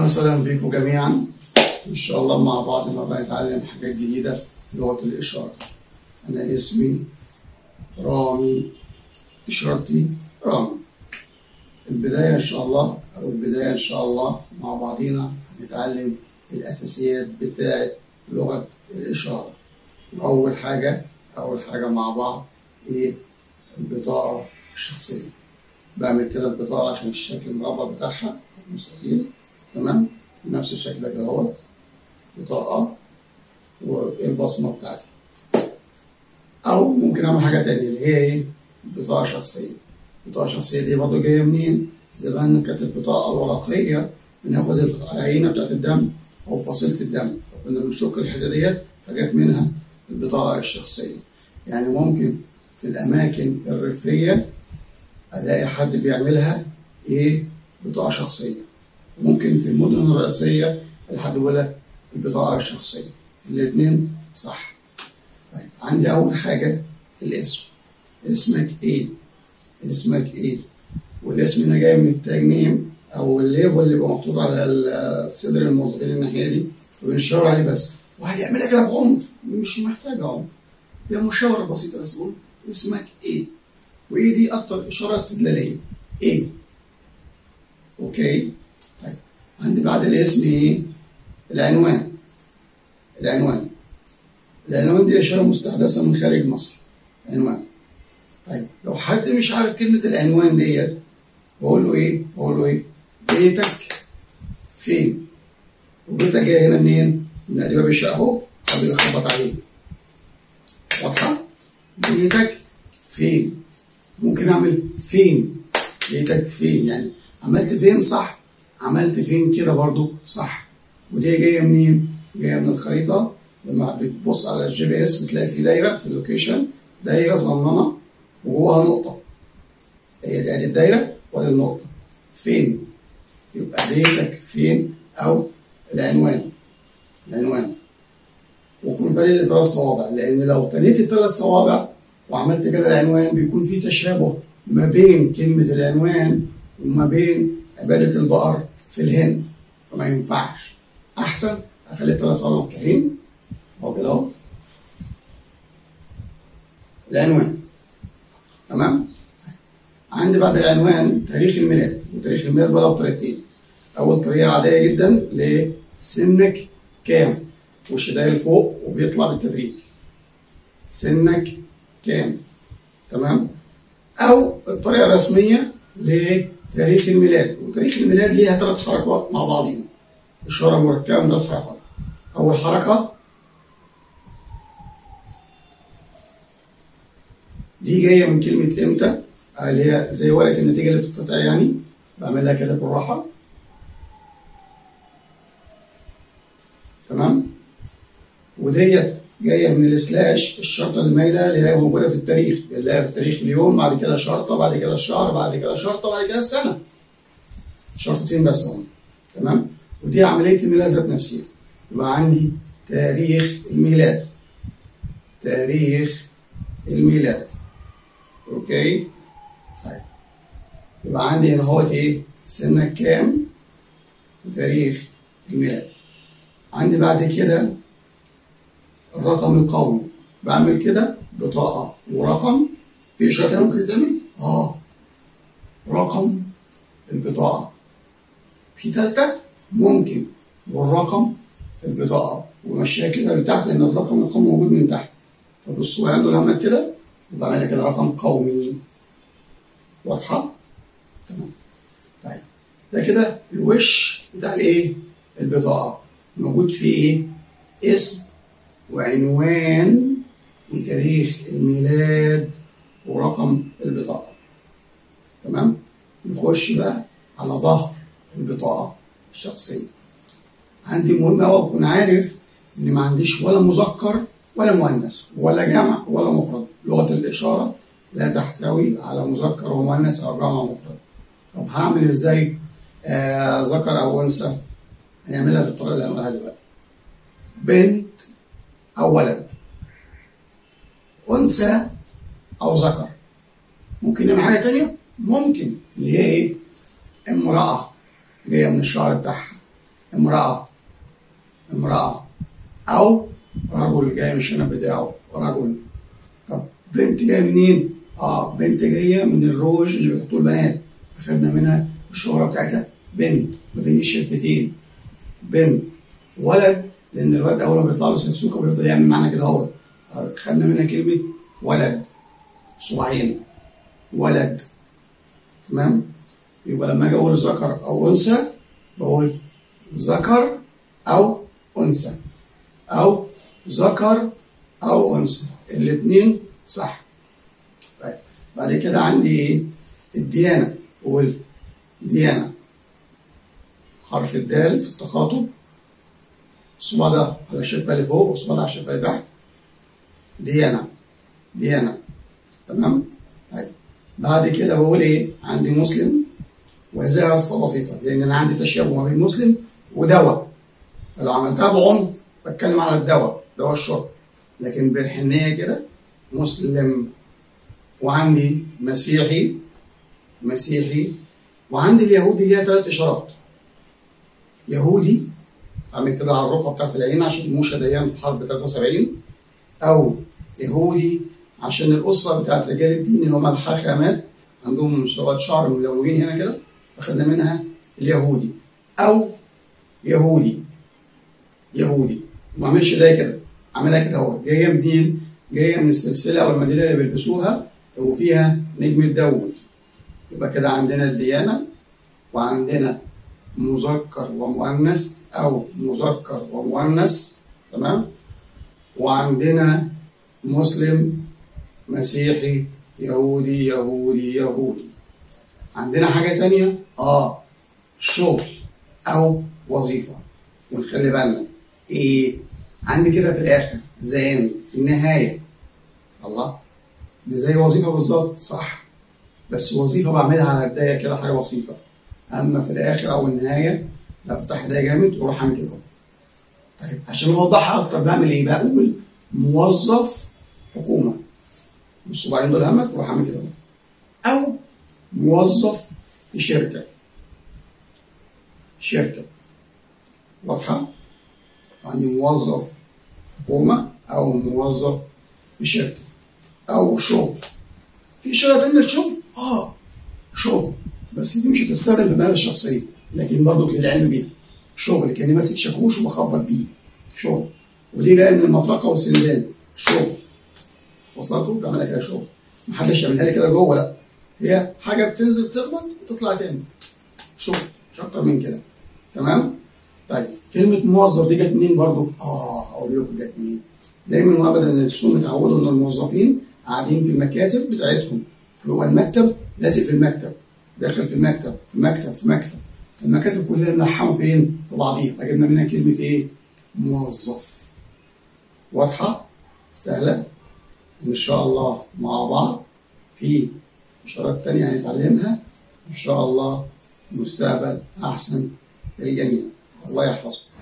وسهلا بكم جميعا ان شاء الله مع بعض النهارده هنتعلم حاجات جديده في لغه الاشاره انا اسمي رامي اشارتي رامي البدايه ان شاء الله او البدايه ان شاء الله مع بعضينا هنتعلم الاساسيات بتاعه لغه الاشاره واول حاجه اول حاجه مع بعض ايه البطاقه الشخصيه بعمل كده البطاقه عشان الشكل المربع بتاعها مستطيل تمام نفس الشكل ده كده اهوت بطاقه والبصمه بتاعتي او ممكن اعمل حاجه تانية اللي هي ايه بطاقه شخصيه بطاقه شخصيه دي برضو جايه منين زمان كانت البطاقه الورقيه بناخد العينه بتاعت الدم او فصيله الدم فكنا بنشك الحته ديت فجت منها البطاقه الشخصيه يعني ممكن في الاماكن الريفيه الاقي حد بيعملها ايه بطاقه شخصيه ممكن في المدن الرئيسيه الحد يقول لك البطاقه الشخصيه الاثنين صح طيب عندي اول حاجه الاسم اسمك ايه اسمك ايه والاسم هنا جاي من التجنيم او الليبل اللي بيبقى محطوط على صدر الموظفين الناحيه دي وبنشاور عليه بس واحد يعملها كده بعنف مش محتاج عنف هي مشاوره بسيطه بس بقول اسمك ايه وايه دي اكتر اشاره استدلاليه ايه اوكي طيب عندي بعد الاسم ايه العنوان العنوان العنوان دي اشاره مستحدثه من خارج مصر عنوان طيب لو حد مش عارف كلمه العنوان ديت بقول له ايه بقول له ايه بيتك فين وبيتك جاي هنا منين من ادي باب الشقه اهو حد بيخبط عليه واضحه بيتك فين ممكن اعمل فين بيتك فين يعني عملت فين صح عملت فين كده برضو صح ودي جايه منين جايه من الخريطه لما بتبص على الجي بي اس بتلاقي في دايره في اللوكيشن دايره صغننه وجواها نقطه هي دي الدايره ولا النقطه فين يبقى بيتك فين او العنوان العنوان ويكون فريق ثلاث صوابع لان لو تنيت الثلاث صوابع وعملت كده العنوان بيكون في تشابه ما بين كلمة العنوان وما بين عبادة البقر في الهند فما ينفعش أحسن أخلي الثلاث صوابع مفتوحين أهو كده أهو العنوان تمام عندي بعد العنوان تاريخ الميلاد وتاريخ الميلاد بقى بطريقتين أول طريقة عادية جدا لسنك كام وش داير لفوق وبيطلع بالتدريج سنك كام تمام او الطريقه الرسميه لتاريخ الميلاد وتاريخ الميلاد ليها ثلاث حركات مع بعضهم اشاره مركبه من ثلاث حركات اول حركه دي جايه من كلمه امتى اللي هي زي ورقه النتيجه اللي بتتقطع يعني بعملها كده بالراحه تمام وديت جايه من السلاش الشرطه المايله اللي هي موجوده في التاريخ اللي هي في التاريخ اليوم بعد كده شرطه بعد كده الشهر بعد كده شرطه بعد كده السنه شرطتين بس هم تمام ودي عمليه الميلاد ذات نفسها يبقى عندي تاريخ الميلاد تاريخ الميلاد اوكي طيب يبقى عندي هنا هو ايه سنك كام وتاريخ الميلاد عندي بعد كده الرقم القومي بعمل كده بطاقة ورقم في إشارة ممكن تعمل؟ آه رقم البطاقة في تالتة ممكن والرقم البطاقة ومشيها كده لتحت لأن الرقم القومي موجود من تحت طب الصغير دول عملت كده يبقى عملها كده رقم قومي واضحة؟ تمام طيب ده كده الوش بتاع الإيه؟ البطاقة موجود فيه إيه؟ اسم وعنوان وتاريخ الميلاد ورقم البطاقة تمام نخش بقى على ظهر البطاقة الشخصية عندي مهم أوي أكون عارف إن ما عنديش ولا مذكر ولا مؤنث ولا جمع ولا مفرد لغة الإشارة لا تحتوي على مذكر ومؤنث أو جمع مفرد طب هعمل إزاي آه ذكر أو أنثى هنعملها بالطريقة اللي هنقولها دلوقتي بنت أو ولد أنثى أو ذكر ممكن نعمل حاجة تانية؟ ممكن اللي هي إيه؟ امرأة جاية من الشعر بتاعها امرأة امرأة أو رجل جاي من الشنب بتاعه رجل طب بنت جاية منين؟ اه بنت جاية من الروج اللي بيحطوه البنات أخدنا منها الشهرة بتاعتها بنت ما بين الشفتين بنت ولد لأن الولد أول ما بيطلع له سكسوكة بيفضل يعمل معانا كده اهو خدنا منها كلمة ولد صباعين ولد تمام يبقى لما اجي اقول ذكر او انثى بقول ذكر او انثى او ذكر او انثى الاثنين صح طيب بعد كده عندي ايه الديانه بقول ديانه حرف الدال في التخاطب الصباع ده على الشفه اللي فوق والصباع ده على الشفه اللي تحت ديانه ديانه تمام طيب بعد كده بقول ايه عندي مسلم وهذه قصه بسيطه لان انا عندي تشابه ما بين مسلم ودواء فلو عملتها بعنف بتكلم على الدواء دواء الشرب لكن بالحنيه كده مسلم وعندي مسيحي مسيحي وعندي اليهودي ليها ثلاث اشارات يهودي عامل كده على الرقعه بتاعت العين عشان موشى ديان في حرب 73 او يهودي عشان الاسره بتاعت رجال الدين اللي هم الحاخامات عندهم شويه شعر ملونين هنا كده فخدنا منها اليهودي او يهودي يهودي ما عملش ده كده عملها كده اهو جايه منين؟ جايه من السلسله او المدينه اللي بيلبسوها وفيها نجمه داوود يبقى كده عندنا الديانه وعندنا مذكر ومؤنث او مذكر ومؤنث تمام وعندنا مسلم مسيحي يهودي يهودي يهودي عندنا حاجة تانية اه شغل أو وظيفة ونخلي بالنا إيه عندي كده في الآخر زي النهاية الله دي زي وظيفة بالظبط صح بس وظيفة بعملها على الداية كده حاجة بسيطة أما في الآخر أو النهاية بفتح ده جامد وأروح أعمل كده طيب عشان أوضحها أكتر بعمل إيه؟ بقول موظف حكومة والصباعين دول همك وأروح أعمل كده أو موظف في شركة شركة واضحة؟ يعني موظف حكومة أو موظف في شركة أو شغل في إشارة تانية للشغل؟ آه شغل بس دي مش هتستخدم في المهنة الشخصية لكن برضه للعلم بيها شغل كأني ماسك شاكوش وبخبط بيه شغل ودي جاية من المطرقة والسندان شغل واصله لكم بعملها كده شغل محدش يعملها لي كده جوه لا هي حاجه بتنزل تخبط وتطلع تاني شغل مش اكتر من كده تمام طيب كلمه موظف دي جت منين برضو اه اقول لكم جت منين دايما وابدا السوق متعودوا ان الموظفين قاعدين في المكاتب بتاعتهم هو المكتب لازق في المكتب داخل في المكتب في مكتب في مكتب المكاتب كلها ملحمه فين؟ في بعضيها فجبنا منها كلمه ايه؟ موظف واضحه؟ سهله ان شاء الله مع بعض في اشارات تانية هنتعلمها ان شاء الله مستقبل احسن للجميع الله يحفظكم